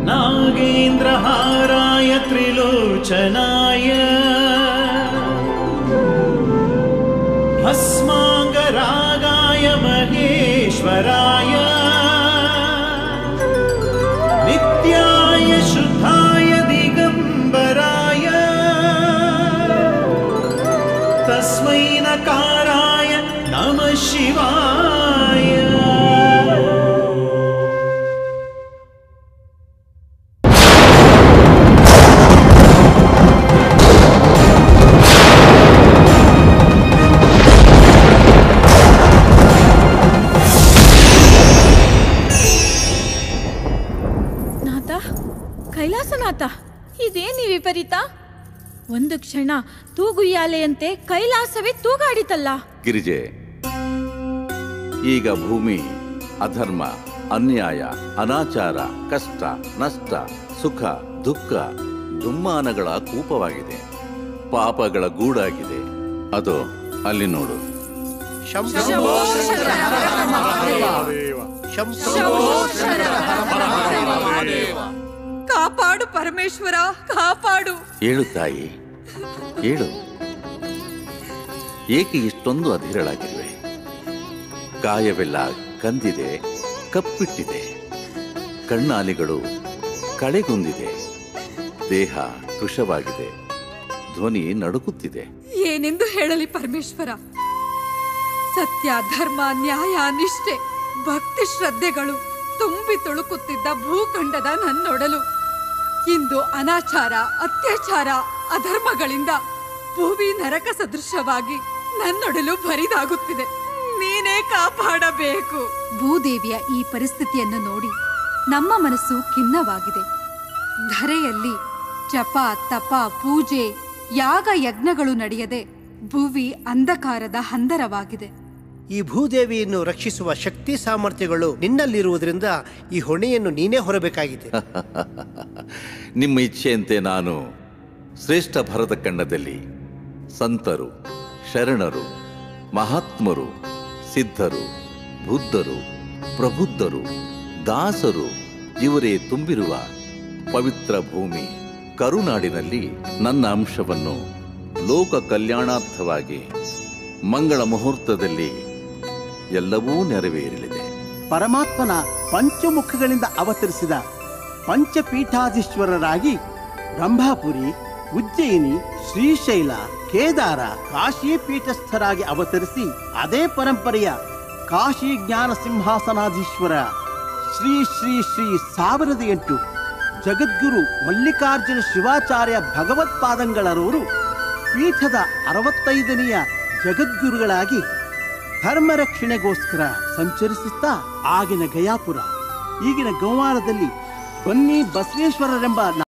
नागेन्द्रहाराय त्रिलोचनाय भस्माङ्गरागाय महेश्वराय नित्याय शुद्धाय दिगम्बराय तस्मै नकाराय नमः शिवाय ನಾಥ ಕೈಲಾಸನಾಥ ಇದೇನಿ ವಿಪರೀತ ಒಂದು ಕ್ಷಣ ತೂಗುಯ್ಯಾಲೆಯಂತೆ ಕೈಲಾಸವೇ ತೂಗಾಡಿತಲ್ಲ ಗಿರಿಜೆ ಈಗ ಭೂಮಿ ಅಧರ್ಮ ಅನ್ಯಾಯ ಅನಾಚಾರ ಕಷ್ಟ ನಷ್ಟ ಸುಖ ದುಃಖ ದುಮ್ಮಾನಗಳ ಕೂಪವಾಗಿದೆ ಪಾಪಗಳ ಗೂಡಾಗಿದೆ ಅದು ಅಲ್ಲಿ ನೋಡು ಕಾಪಾಡು ಪರಮೇಶ್ವರ ಕಾಪಾಡು ಏಳು ತಾಯಿ ಏಳು ಏಕೆ ಇಷ್ಟೊಂದು ಅಧೀರಳಾಗಿರುವೆ ಕಾಯವೆಲ್ಲ ಕಂದಿದೆ ಕಪ್ಪಿಟ್ಟಿದೆ ಕಣ್ಣಾಲಿಗಳು ಕಳೆಗುಂದಿದೆ ದೇಹ ಕೃಶವಾಗಿದೆ ಧ್ವನಿ ನಡುಗುತ್ತಿದೆ ಏನೆಂದು ಹೇಳಲಿ ಪರಮೇಶ್ವರ ಸತ್ಯ ಧರ್ಮ ನ್ಯಾಯ ನಿಷ್ಠೆ ಭಕ್ತಿ ಶ್ರದ್ಧೆಗಳು ತುಂಬಿ ತುಳುಕುತ್ತಿದ್ದ ಭೂಖಂಡದ ನನ್ನೊಡಲು ಇಂದು ಅನಾಚಾರ ಅತ್ಯಾಚಾರ ಅಧರ್ಮಗಳಿಂದ ಭೂಮಿ ನರಕ ಸದೃಶವಾಗಿ ನನ್ನೊಡಲು ಬರಿದಾಗುತ್ತಿದೆ ನೀನೇ ಕಾಪಾಡಬೇಕು ಭೂದೇವಿಯ ಈ ಪರಿಸ್ಥಿತಿಯನ್ನು ನೋಡಿ ನಮ್ಮ ಮನಸ್ಸು ಖಿನ್ನವಾಗಿದೆ ಧರೆಯಲ್ಲಿ ಜಪ ತಪ ಪೂಜೆ ಯಾಗ ಯಜ್ಞಗಳು ನಡೆಯದೆ ಭುವಿ ಅಂಧಕಾರದ ಹಂದರವಾಗಿದೆ ಈ ಭೂದೇವಿಯನ್ನು ರಕ್ಷಿಸುವ ಶಕ್ತಿ ಸಾಮರ್ಥ್ಯಗಳು ನಿನ್ನಲ್ಲಿರುವುದರಿಂದ ಈ ಹೊಣೆಯನ್ನು ನೀನೇ ಹೊರಬೇಕಾಗಿದೆ ನಿಮ್ಮ ಇಚ್ಛೆಯಂತೆ ನಾನು ಶ್ರೇಷ್ಠ ಭರತ ಖಂಡದಲ್ಲಿ ಸಂತರು ಶರಣರು ಮಹಾತ್ಮರು ಸಿದ್ಧರು ಬುದ್ಧರು ಪ್ರಬುದ್ಧರು ದಾಸರು ಇವರೇ ತುಂಬಿರುವ ಪವಿತ್ರ ಭೂಮಿ ಕರುನಾಡಿನಲ್ಲಿ ನನ್ನ ಅಂಶವನ್ನು ಲೋಕ ಕಲ್ಯಾಣಾರ್ಥವಾಗಿ ಮಂಗಳ ಮುಹೂರ್ತದಲ್ಲಿ ಎಲ್ಲವೂ ನೆರವೇರಲಿದೆ ಪರಮಾತ್ಮನ ಪಂಚಮುಖಗಳಿಂದ ಅವತರಿಸಿದ ಪಂಚಪೀಠಾಧೀಶ್ವರರಾಗಿ ಬ್ರಹ್ಮಾಪುರಿ ಉಜ್ಜಯಿನಿ ಶ್ರೀಶೈಲ ಕೇದಾರ ಕಾಶಿ ಪೀಠಸ್ಥರಾಗಿ ಅವತರಿಸಿ ಅದೇ ಪರಂಪರೆಯ ಕಾಶಿ ಜ್ಞಾನ ಸಿಂಹಾಸನಾಧೀಶ್ವರ ಶ್ರೀ ಶ್ರೀ ಶ್ರೀ ಸಾವಿರದ ಎಂಟು ಜಗದ್ಗುರು ಮಲ್ಲಿಕಾರ್ಜುನ ಶಿವಾಚಾರ್ಯ ಭಗವತ್ಪಾದಂಗಳರವರು ಪೀಠದ ಅರವತ್ತೈದನೆಯ ಜಗದ್ಗುರುಗಳಾಗಿ ಧರ್ಮ ರಕ್ಷಣೆಗೋಸ್ಕರ ಸಂಚರಿಸುತ್ತಾ ಆಗಿನ ಗಯಾಪುರ ಈಗಿನ ಗೌವಾರದಲ್ಲಿ ಬನ್ನಿ ಬಸವೇಶ್ವರರೆಂಬ